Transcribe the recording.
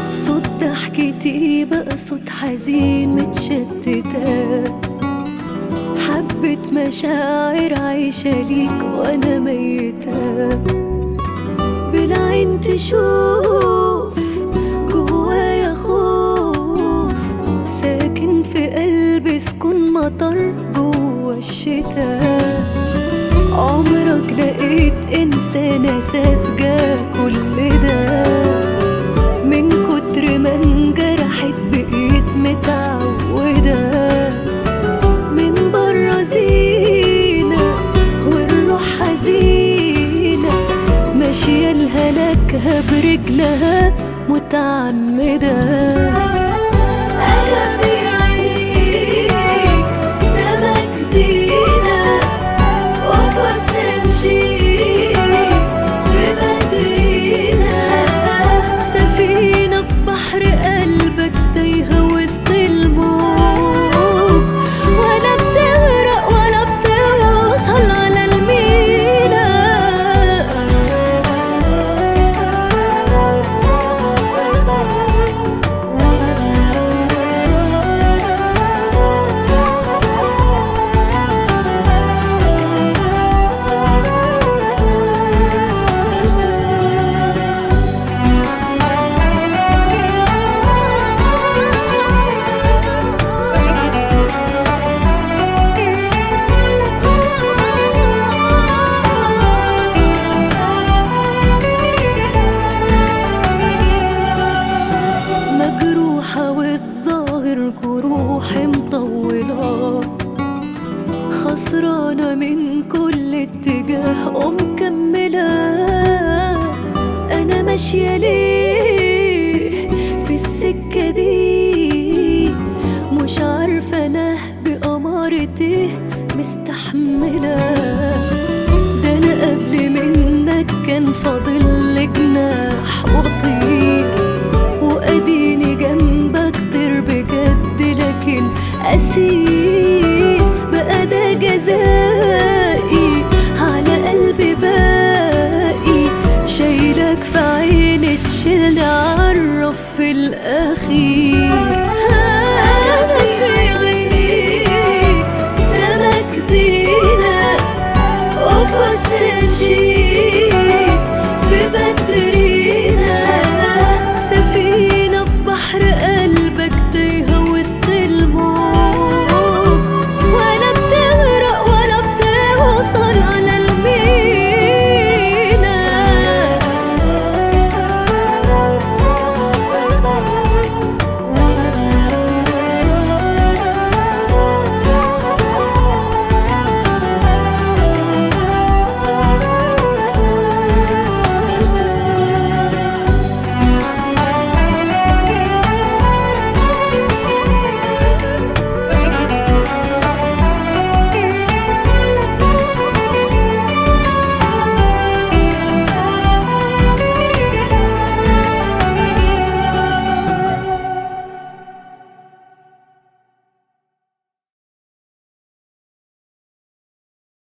صوت ضحكتي بقى صوت حزين متشتتة حبة مشاعر عايشة ليك وأنا ميتة بالعين تشوف جوايا خوف ساكن في قلبي سكون مطر جوا الشتا عمرك لقيت إنسان أساس جا كل ده من كتر ما انجرحت بقيت متعودة من برا زينة والروح حزينة ماشية لهلاكها برجلها متعمدة أنا في عينيك سمك زينة وفي وسط نشيك في بدرينا سفينة في بحر قلبك تايهة وسط الموج ولا بتغرق ولا بتوصل على المينا مجروحة والظاهر جروحي مطولة خسرانة من كل اتجاه ومكملة أنا ماشية ليه في السكة دي مش عارفة أنا بأمارة إيه مستحملة ده أنا قبل منك كان فاضل جناح وأطير وأديني جنبك طير بجد لكن أسير بقى ده جزائي على قلبي باقي شايلك في عيني تشيلني عالرف في الأخير